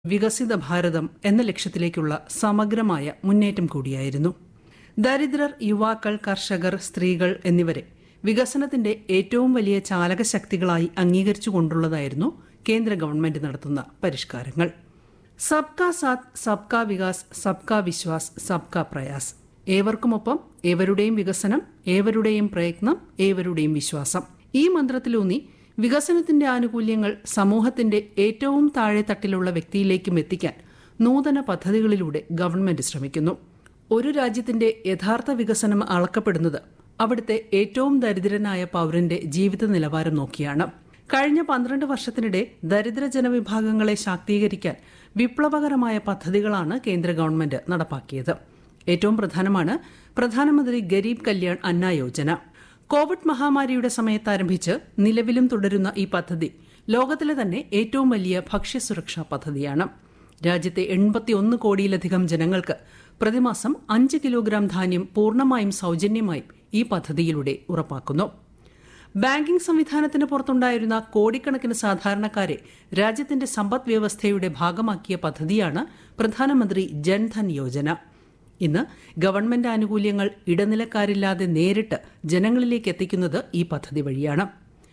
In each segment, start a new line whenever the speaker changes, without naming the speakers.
വികസിത ഭാരതം എന്ന ലക്ഷ്യത്തിലേക്കുള്ള സമഗ്രമായ മുന്നേറ്റം കൂടിയായിരുന്നു ദരിദ്രർ യുവാക്കൾ കർഷകർ സ്ത്രീകൾ എന്നിവരെ വികസനത്തിന്റെ ഏറ്റവും വലിയ ചാലകശക്തികളായി അംഗീകരിച്ചുകൊണ്ടുള്ളതായിരുന്നു കേന്ദ്ര ഗവൺമെന്റ് നടത്തുന്ന പരിഷ്കാരങ്ങൾ സബ്കാ സാത്ത് സബ്കാ വികാസ് സബ്കാ വിശ്വാസ് സബ്കാ പ്രയാസ് ഏവർക്കുമൊപ്പം ഏവരുടെയും വികസനം ഏവരുടെയും പ്രയത്നം ഏവരുടെയും വിശ്വാസം ഈ മന്ത്രത്തിലൂന്നി വികസനത്തിന്റെ ആനുകൂല്യങ്ങൾ സമൂഹത്തിന്റെ ഏറ്റവും താഴെത്തട്ടിലുള്ള വ്യക്തിയിലേക്കും എത്തിക്കാൻ നൂതന പദ്ധതികളിലൂടെ ഗവൺമെന്റ് ശ്രമിക്കുന്നു ഒരു രാജ്യത്തിന്റെ യഥാർത്ഥ വികസനം അളക്കപ്പെടുന്നത് അവിടുത്തെ ഏറ്റവും ദരിദ്രനായ പൌരന്റെ ജീവിത നിലവാരം നോക്കിയാണ് കഴിഞ്ഞ പന്ത്രണ്ട് വർഷത്തിനിടെ ദരിദ്ര ജനവിഭാഗങ്ങളെ ശാക്തീകരിക്കാൻ വിപ്ലവകരമായ പദ്ധതികളാണ് കേന്ദ്ര ഗവൺമെന്റ് നടപ്പാക്കിയത് ഏറ്റവും പ്രധാനമാണ് പ്രധാനമന്ത്രി ഗരീബ് കല്യാൺ അന്ന യോജന കോവിഡ് മഹാമാരിയുടെ സമയത്ത് ആരംഭിച്ച് നിലവിലും തുടരുന്ന ഈ പദ്ധതി ലോകത്തിലെ തന്നെ ഏറ്റവും വലിയ ഭക്ഷ്യസുരക്ഷാ പദ്ധതിയാണ് രാജ്യത്തെ എൺപത്തിയൊന്ന് കോടിയിലധികം ജനങ്ങൾക്ക് പ്രതിമാസം അഞ്ച് കിലോഗ്രാം ധാന്യം പൂർണ്ണമായും സൗജന്യമായും ഈ പദ്ധതിയിലൂടെ ഉറപ്പാക്കുന്നു ബാങ്കിംഗ് സംവിധാനത്തിന് പുറത്തുണ്ടായിരുന്ന കോടിക്കണക്കിന് സാധാരണക്കാരെ രാജ്യത്തിന്റെ സമ്പദ് വ്യവസ്ഥയുടെ ഭാഗമാക്കിയ പദ്ധതിയാണ് പ്രധാനമന്ത്രി ജൻധൻ യോജന ഇന്ന് ഗവൺമെന്റ് ആനുകൂല്യങ്ങൾ ഇടനിലക്കാരില്ലാതെ നേരിട്ട് ജനങ്ങളിലേക്ക് എത്തിക്കുന്നത് ഈ പദ്ധതി വഴിയാണ്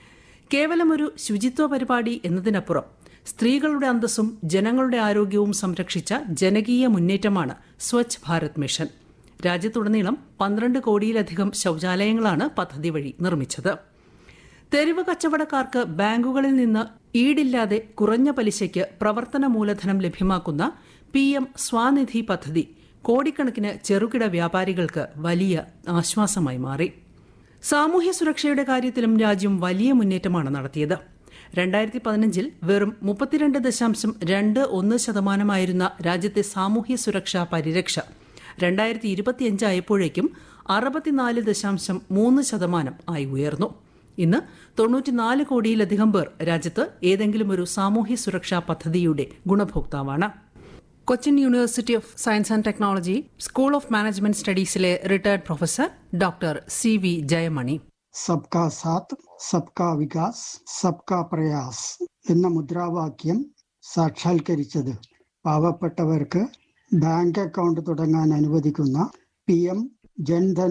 കേവലം ഒരു ശുചിത്വ പരിപാടി എന്നതിനപ്പുറം സ്ത്രീകളുടെ അന്തസ്സും ജനങ്ങളുടെ ആരോഗ്യവും സംരക്ഷിച്ച ജനകീയ മുന്നേറ്റമാണ് സ്വച്ഛ് ഭാരത് മിഷൻ രാജ്യത്തുടനീളം പന്ത്രണ്ട് കോടിയിലധികം ശൌചാലയങ്ങളാണ് പദ്ധതി വഴി നിർമ്മിച്ചത് തെരുവ് കച്ചവടക്കാർക്ക് ബാങ്കുകളിൽ നിന്ന് ഈടില്ലാതെ കുറഞ്ഞ പലിശയ്ക്ക് പ്രവർത്തന മൂലധനം ലഭ്യമാക്കുന്ന പി എം സ്വാനിധി പദ്ധതി കോടിക്കണക്കിന് ചെറുകിട വ്യാപാരികൾക്ക് വലിയ ആശ്വാസമായി മാറി സാമൂഹ്യ സുരക്ഷയുടെ കാര്യത്തിലും രാജ്യം വലിയ മുന്നേറ്റമാണ് നടത്തിയത് രണ്ടായിരത്തി പതിനഞ്ചിൽ വെറും മുപ്പത്തിരണ്ട് ദശാംശം രണ്ട് ഒന്ന് ശതമാനമായിരുന്ന രാജ്യത്തെ സാമൂഹ്യ സുരക്ഷാ പരിരക്ഷ രണ്ടായിരത്തി ഇരുപത്തിയഞ്ചായപ്പോഴേക്കും അറുപത്തിനാല് ദശാംശം മൂന്ന് ശതമാനം ആയി ഉയർന്നു ഇന്ന് തൊണ്ണൂറ്റിനാല് കോടിയിലധികം പേർ രാജ്യത്ത് ഏതെങ്കിലും ഒരു സാമൂഹ്യ സുരക്ഷാ പദ്ധതിയുടെ ഗുണഭോക്താവാണ് Cochin university of science and technology school of management സ്റ്റഡീസിലെ retired professor doctor C V Jayamani
Sabka Saath സബ്കാ വികാസ് സബ്കാ പ്രയാസ് എന്ന മുദ്രാവാക്യം സാക്ഷാത്കരിച്ചത് പാവപ്പെട്ടവർക്ക് ബാങ്ക് അക്കൗണ്ട് തുടങ്ങാൻ അനുവദിക്കുന്ന പി എം ജൻധൻ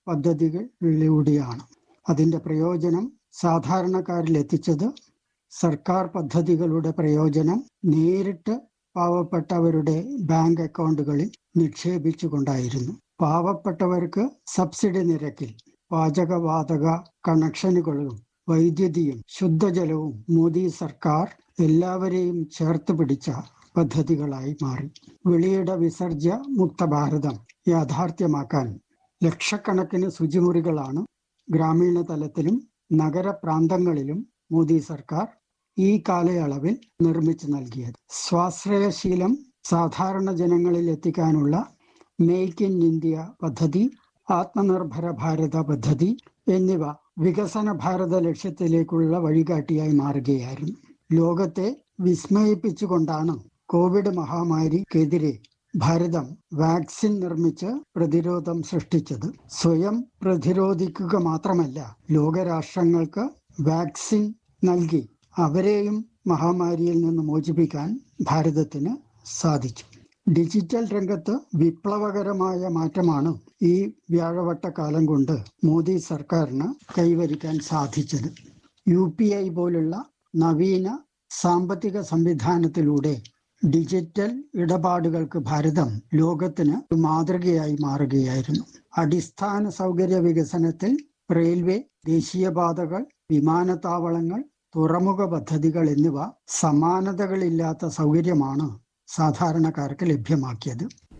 പദ്ധതികളിലൂടെയാണ് അതിന്റെ പ്രയോജനം സാധാരണക്കാരിൽ എത്തിച്ചത് സർക്കാർ പദ്ധതികളുടെ പ്രയോജനം നേരിട്ട് പാവപ്പെട്ടവരുടെ ബാങ്ക് അക്കൗണ്ടുകളിൽ നിക്ഷേപിച്ചുകൊണ്ടായിരുന്നു പാവപ്പെട്ടവർക്ക് സബ്സിഡി നിരക്കിൽ പാചകവാതക കണക്ഷനുകളും വൈദ്യുതിയും ശുദ്ധജലവും മോദി സർക്കാർ എല്ലാവരെയും ചേർത്ത് പിടിച്ച പദ്ധതികളായി മാറി വെളിയിട വിസർജ്യ മുക്ത ഭാരതം യാഥാർത്ഥ്യമാക്കാൻ ലക്ഷക്കണക്കിന് ശുചിമുറികളാണ് ഗ്രാമീണ തലത്തിലും നഗരപ്രാന്തങ്ങളിലും മോദി സർക്കാർ ഈ കാലയളവിൽ നിർമ്മിച്ചു നൽകിയത് സ്വാശ്രയശീലം സാധാരണ ജനങ്ങളിൽ എത്തിക്കാനുള്ള മേക്ക് ഇൻ ഇന്ത്യ പദ്ധതി ആത്മനിർഭര ഭാരത പദ്ധതി എന്നിവ വികസന ഭാരത ലക്ഷ്യത്തിലേക്കുള്ള വഴികാട്ടിയായി മാറുകയായിരുന്നു ലോകത്തെ വിസ്മയിപ്പിച്ചുകൊണ്ടാണ് കോവിഡ് മഹാമാരിക്കെതിരെ ഭാരതം വാക്സിൻ നിർമ്മിച്ച് പ്രതിരോധം സൃഷ്ടിച്ചത് സ്വയം പ്രതിരോധിക്കുക മാത്രമല്ല ലോകരാഷ്ട്രങ്ങൾക്ക് വാക്സിൻ നൽകി അവരെയും മഹാമാരിയിൽ നിന്ന് മോചിപ്പിക്കാൻ ഭാരതത്തിന് സാധിച്ചു ഡിജിറ്റൽ രംഗത്ത് വിപ്ലവകരമായ മാറ്റമാണ് ഈ വ്യാഴവട്ടക്കാലം കൊണ്ട് മോദി സർക്കാരിന് കൈവരിക്കാൻ സാധിച്ചത് യു പി ഐ പോലുള്ള നവീന സാമ്പത്തിക സംവിധാനത്തിലൂടെ ഡിജിറ്റൽ ഇടപാടുകൾക്ക് ഭാരതം ലോകത്തിന് മാതൃകയായി മാറുകയായിരുന്നു അടിസ്ഥാന സൗകര്യ വികസനത്തിൽ റെയിൽവേ ദേശീയപാതകൾ വിമാനത്താവളങ്ങൾ തുറമുഖ പദ്ധതികൾ എന്നിവ സമാനതകളില്ലാത്ത സൗകര്യമാണ് സാധാരണക്കാർക്ക് ലഭ്യമാക്കിയത്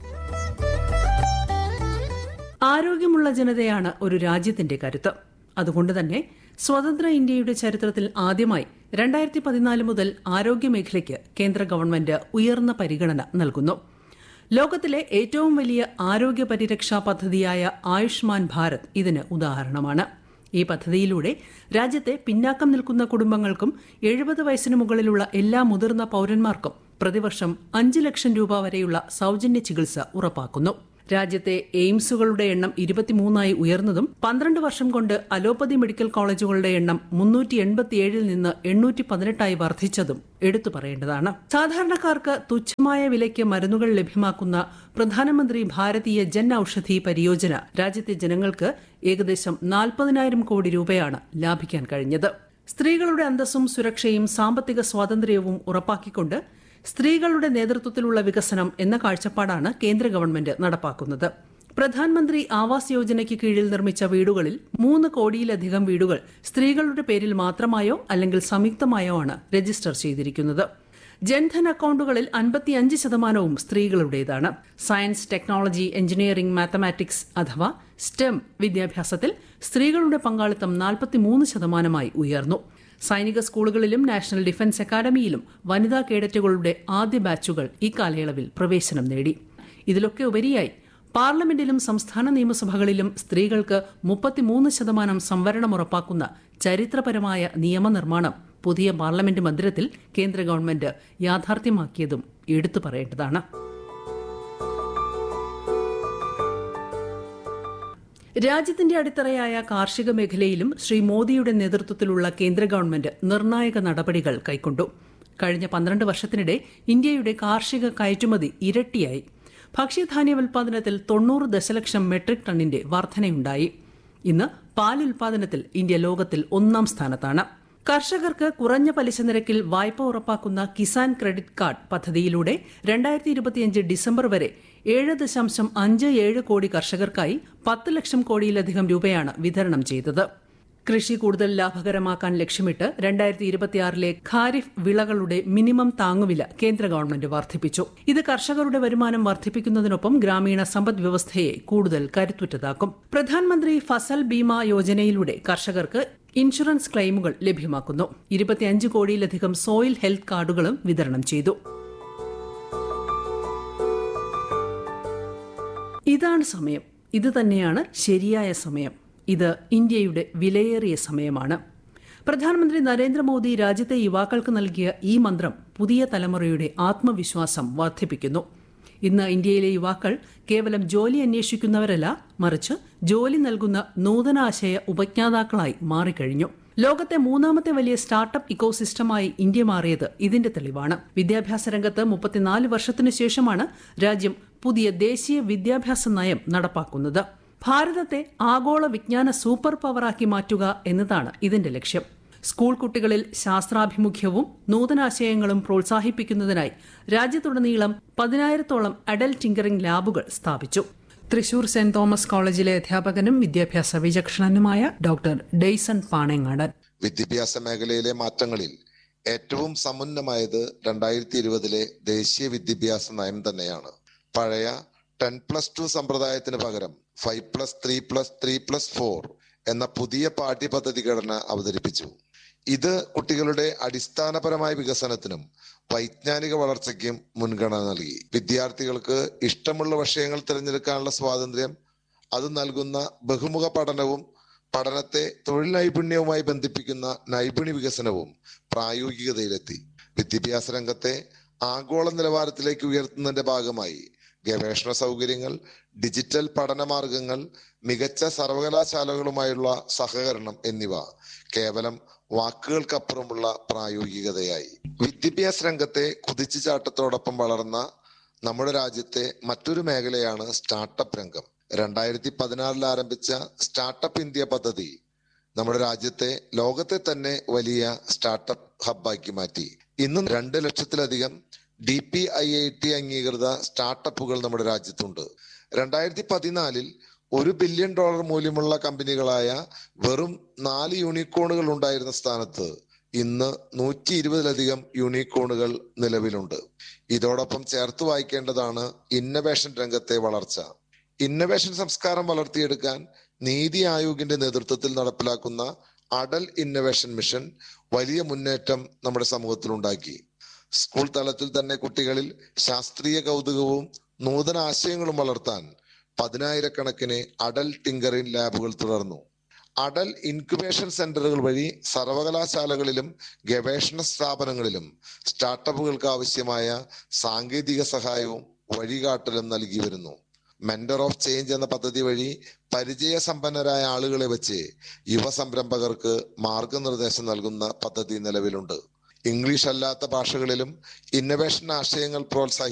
ആരോഗ്യമുള്ള ജനതയാണ് ഒരു രാജ്യത്തിന്റെ കരുത്ത് അതുകൊണ്ട് തന്നെ സ്വതന്ത്ര ഇന്ത്യയുടെ ചരിത്രത്തിൽ ആദ്യമായി രണ്ടായിരത്തി പതിനാല് മുതൽ ആരോഗ്യമേഖലയ്ക്ക് കേന്ദ്ര ഗവൺമെന്റ് ഉയർന്ന പരിഗണന നൽകുന്നു ലോകത്തിലെ ഏറ്റവും വലിയ ആരോഗ്യ പരിരക്ഷാ പദ്ധതിയായ ആയുഷ്മാൻ ഭാരത് ഇതിന് ഉദാഹരണമാണ് ഈ പദ്ധതിയിലൂടെ രാജ്യത്തെ പിന്നാക്കം നിൽക്കുന്ന കുടുംബങ്ങൾക്കും എഴുപത് വയസ്സിന് മുകളിലുള്ള എല്ലാ മുതിർന്ന പൌരന്മാർക്കും പ്രതിവർഷം അഞ്ച് ലക്ഷം രൂപ വരെയുള്ള സൗജന്യ ചികിത്സ ഉറപ്പാക്കുന്നു രാജ്യത്തെ എയിംസുകളുടെ എണ്ണം ഇരുപത്തിമൂന്നായി ഉയർന്നതും പന്ത്രണ്ട് വർഷം കൊണ്ട് അലോപ്പതി മെഡിക്കൽ കോളേജുകളുടെ എണ്ണം മുന്നൂറ്റി എൺപത്തിയേഴിൽ നിന്ന് എണ്ണൂറ്റി പതിനെട്ടായി വർദ്ധിച്ചതും എടുത്തു പറയേണ്ടതാണ് സാധാരണക്കാർക്ക് തുച്ഛമായ വിലയ്ക്ക് മരുന്നുകൾ ലഭ്യമാക്കുന്ന പ്രധാനമന്ത്രി ഭാരതീയ ജൻ ഔഷധി പരിയോജന രാജ്യത്തെ ജനങ്ങൾക്ക് ഏകദേശം നാൽപ്പതിനായിരം കോടി രൂപയാണ് ലാഭിക്കാൻ കഴിഞ്ഞത് സ്ത്രീകളുടെ അന്തസ്സും സുരക്ഷയും സാമ്പത്തിക സ്വാതന്ത്ര്യവും ഉറപ്പാക്കിക്കൊണ്ട് സ്ത്രീകളുടെ നേതൃത്വത്തിലുള്ള വികസനം എന്ന കാഴ്ചപ്പാടാണ് കേന്ദ്ര ഗവൺമെന്റ് നടപ്പാക്കുന്നത് പ്രധാനമന്ത്രി ആവാസ് യോജനയ്ക്ക് കീഴിൽ നിർമ്മിച്ച വീടുകളിൽ മൂന്ന് കോടിയിലധികം വീടുകൾ സ്ത്രീകളുടെ പേരിൽ മാത്രമായോ അല്ലെങ്കിൽ സംയുക്തമായോ ആണ് രജിസ്റ്റർ ചെയ്തിരിക്കുന്നത് ജൻധൻ അക്കൌണ്ടുകളിൽ അൻപത്തിയഞ്ച് ശതമാനവും സ്ത്രീകളുടേതാണ് സയൻസ് ടെക്നോളജി എഞ്ചിനീയറിംഗ് മാത്തമാറ്റിക്സ് അഥവാ സ്റ്റെം വിദ്യാഭ്യാസത്തിൽ സ്ത്രീകളുടെ പങ്കാളിത്തം നാൽപ്പത്തിമൂന്ന് ശതമാനമായി ഉയർന്നു സൈനിക സ്കൂളുകളിലും നാഷണൽ ഡിഫൻസ് അക്കാദമിയിലും വനിതാ കേഡറ്റുകളുടെ ആദ്യ ബാച്ചുകൾ ഇക്കാലയളവിൽ പ്രവേശനം നേടി ഇതിലൊക്കെ ഉപരിയായി പാർലമെന്റിലും സംസ്ഥാന നിയമസഭകളിലും സ്ത്രീകൾക്ക് മുപ്പത്തിമൂന്ന് ശതമാനം സംവരണം ഉറപ്പാക്കുന്ന ചരിത്രപരമായ നിയമനിർമ്മാണം പുതിയ പാർലമെന്റ് മന്ദിരത്തിൽ കേന്ദ്ര ഗവൺമെന്റ് യാഥാർത്ഥ്യമാക്കിയതും എടുത്തു പറയേണ്ടതാണ് രാജ്യത്തിന്റെ അടിത്തറയായ കാർഷിക മേഖലയിലും ശ്രീ മോദിയുടെ നേതൃത്വത്തിലുള്ള കേന്ദ്ര ഗവൺമെന്റ് നിർണായക നടപടികൾ കൈക്കൊണ്ടു കഴിഞ്ഞ പന്ത്രണ്ട് വർഷത്തിനിടെ ഇന്ത്യയുടെ കാർഷിക കയറ്റുമതി ഇരട്ടിയായി ഭക്ഷ്യധാന്യ ഉൽപാദനത്തിൽ തൊണ്ണൂറ് ദശലക്ഷം മെട്രിക് ടണ്ണിന്റെ വർധനയുണ്ടായി ഇന്ന് പാൽ ഉൽപാദനത്തിൽ ഇന്ത്യ ലോകത്തിൽ ഒന്നാം സ്ഥാനത്താണ് കർഷകർക്ക് കുറഞ്ഞ പലിശ നിരക്കിൽ വായ്പ ഉറപ്പാക്കുന്ന കിസാൻ ക്രെഡിറ്റ് കാർഡ് പദ്ധതിയിലൂടെ രണ്ടായിരത്തി ഇരുപത്തിയഞ്ച് ഡിസംബർ വരെ ഏഴ് ദശാംശം അഞ്ച് ഏഴ് കോടി കർഷകർക്കായി പത്ത് ലക്ഷം കോടിയിലധികം രൂപയാണ് വിതരണം ചെയ്തത് കൃഷി കൂടുതൽ ലാഭകരമാക്കാൻ ലക്ഷ്യമിട്ട് രണ്ടായിരത്തി ഇരുപത്തിയാറിലെ ഖാരിഫ് വിളകളുടെ മിനിമം താങ്ങുവില കേന്ദ്ര ഗവൺമെന്റ് വർദ്ധിപ്പിച്ചു ഇത് കർഷകരുടെ വരുമാനം വർദ്ധിപ്പിക്കുന്നതിനൊപ്പം ഗ്രാമീണ സമ്പദ് വ്യവസ്ഥയെ കൂടുതൽ കരുത്തുറ്റതാക്കും പ്രധാനമന്ത്രി ഫസൽ ബീമ യോജനയിലൂടെ കർഷകർക്ക് ഇൻഷുറൻസ് ക്ലെയിമുകൾ ലഭ്യമാക്കുന്നു ഇരുപത്തിയഞ്ച് കോടിയിലധികം സോയിൽ ഹെൽത്ത് കാർഡുകളും വിതരണം ചെയ്തു ഇതാണ് സമയം ഇത് തന്നെയാണ് ശരിയായ സമയം ഇത് ഇന്ത്യയുടെ വിലയേറിയ സമയമാണ് പ്രധാനമന്ത്രി നരേന്ദ്രമോദി രാജ്യത്തെ യുവാക്കൾക്ക് നൽകിയ ഈ മന്ത്രം പുതിയ തലമുറയുടെ ആത്മവിശ്വാസം വർദ്ധിപ്പിക്കുന്നു ഇന്ന് ഇന്ത്യയിലെ യുവാക്കൾ കേവലം ജോലി അന്വേഷിക്കുന്നവരല്ല മറിച്ച് ജോലി നൽകുന്ന നൂതനാശയ ഉപജ്ഞാതാക്കളായി മാറിക്കഴിഞ്ഞു ലോകത്തെ മൂന്നാമത്തെ വലിയ സ്റ്റാർട്ടപ്പ് ഇക്കോസിസ്റ്റമായി ഇന്ത്യ മാറിയത് ഇതിന്റെ തെളിവാണ് വിദ്യാഭ്യാസ രംഗത്ത് മുപ്പത്തിനാല് വർഷത്തിനു ശേഷമാണ് രാജ്യം പുതിയ ദേശീയ വിദ്യാഭ്യാസ നയം നടപ്പാക്കുന്നത് ഭാരതത്തെ ആഗോള വിജ്ഞാന സൂപ്പർ പവറാക്കി മാറ്റുക എന്നതാണ് ഇതിന്റെ ലക്ഷ്യം സ്കൂൾ കുട്ടികളിൽ ശാസ്ത്രാഭിമുഖ്യവും നൂതനാശയങ്ങളും പ്രോത്സാഹിപ്പിക്കുന്നതിനായി രാജ്യത്തുടനീളം പതിനായിരത്തോളം അഡൽ ടിങ്കറിംഗ് ലാബുകൾ സ്ഥാപിച്ചു തൃശൂർ സെന്റ് തോമസ് കോളേജിലെ അധ്യാപകനും വിദ്യാഭ്യാസ വിചക്ഷണനുമായ ഡോക്ടർ ഡെയ്സൺ പാണേങ്ങാടൻ
വിദ്യാഭ്യാസ മേഖലയിലെ മാറ്റങ്ങളിൽ ഏറ്റവും സമുന്നമായത് രണ്ടായിരത്തി ഇരുപതിലെ ദേശീയ വിദ്യാഭ്യാസ നയം തന്നെയാണ് പഴയ ടെൻ പ്ലസ് ടു സമ്പ്രദായത്തിന് പകരം five plus three plus three plus four എന്ന പുതിയ പാഠ്യപദ്ധതി ഘടന അവതരിപ്പിച്ചു ഇത് കുട്ടികളുടെ അടിസ്ഥാനപരമായ വികസനത്തിനും വൈജ്ഞാനിക വളർച്ചയ്ക്കും മുൻഗണന നൽകി വിദ്യാർത്ഥികൾക്ക് ഇഷ്ടമുള്ള വിഷയങ്ങൾ തിരഞ്ഞെടുക്കാനുള്ള സ്വാതന്ത്ര്യം അത് നൽകുന്ന ബഹുമുഖ പഠനവും പഠനത്തെ തൊഴിൽ നൈപുണ്യവുമായി ബന്ധിപ്പിക്കുന്ന നൈപുണ്യ വികസനവും പ്രായോഗികതയിലെത്തി വിദ്യാഭ്യാസ രംഗത്തെ ആഗോള നിലവാരത്തിലേക്ക് ഉയർത്തുന്നതിന്റെ ഭാഗമായി ഗവേഷണ സൗകര്യങ്ങൾ ഡിജിറ്റൽ പഠന മാർഗങ്ങൾ മികച്ച സർവകലാശാലകളുമായുള്ള സഹകരണം എന്നിവ കേവലം വാക്കുകൾക്കപ്പുറമുള്ള പ്രായോഗികതയായി വിദ്യാഭ്യാസ രംഗത്തെ കുതിച്ചുചാട്ടത്തോടൊപ്പം വളർന്ന നമ്മുടെ രാജ്യത്തെ മറ്റൊരു മേഖലയാണ് സ്റ്റാർട്ടപ്പ് രംഗം രണ്ടായിരത്തി പതിനാറിൽ ആരംഭിച്ച സ്റ്റാർട്ടപ്പ് ഇന്ത്യ പദ്ധതി നമ്മുടെ രാജ്യത്തെ ലോകത്തെ തന്നെ വലിയ സ്റ്റാർട്ടപ്പ് ഹബ്ബാക്കി മാറ്റി ഇന്ന് രണ്ട് ലക്ഷത്തിലധികം D P I I T അംഗീകൃത സ്റ്റാർട്ടപ്പുകൾ നമ്മുടെ രാജ്യത്തുണ്ട് രണ്ടായിരത്തി പതിനാലിൽ ഒരു ബില്യൺ ഡോളർ മൂല്യമുള്ള കമ്പനികളായ വെറും നാല് യൂണിക്കോണുകൾ ഉണ്ടായിരുന്ന സ്ഥാനത്ത് ഇന്ന് നൂറ്റി ഇരുപതിലധികം യൂണിക്കോണുകൾ നിലവിലുണ്ട് ഇതോടൊപ്പം ചേർത്ത് വായിക്കേണ്ടതാണ് ഇന്നവേഷൻ രംഗത്തെ വളർച്ച ഇന്നവേഷൻ സംസ്കാരം വളർത്തിയെടുക്കാൻ നീതി ആയോഗിന്റെ നേതൃത്വത്തിൽ നടപ്പിലാക്കുന്ന അടൽ ഇന്നവേഷൻ മിഷൻ വലിയ മുന്നേറ്റം നമ്മുടെ സമൂഹത്തിൽ ഉണ്ടാക്കി സ്കൂൾ തലത്തിൽ തന്നെ കുട്ടികളിൽ ശാസ്ത്രീയ കൗതുകവും നൂതന ആശയങ്ങളും വളർത്താൻ പതിനായിരക്കണക്കിന് അടൽ ടിങ്കറിംഗ് ലാബുകൾ തുടർന്നു അടൽ ഇൻക്യുബേഷൻ സെന്ററുകൾ വഴി സർവകലാശാലകളിലും ഗവേഷണ സ്ഥാപനങ്ങളിലും സ്റ്റാർട്ടപ്പുകൾക്ക് ആവശ്യമായ സാങ്കേതിക സഹായവും വഴികാട്ടലും നൽകി വരുന്നു മെന്റർ ഓഫ് ചേഞ്ച് എന്ന പദ്ധതി വഴി പരിചയസമ്പന്നരായ ആളുകളെ വെച്ച് യുവ സംരംഭകർക്ക് മാർഗനിർദ്ദേശം നൽകുന്ന പദ്ധതി നിലവിലുണ്ട് ഇംഗ്ലീഷ് അല്ലാത്ത ഭാഷകളിലും ഇന്നവേഷൻ ആശയങ്ങൾ പ്രോത്സാഹിപ്പിക്കും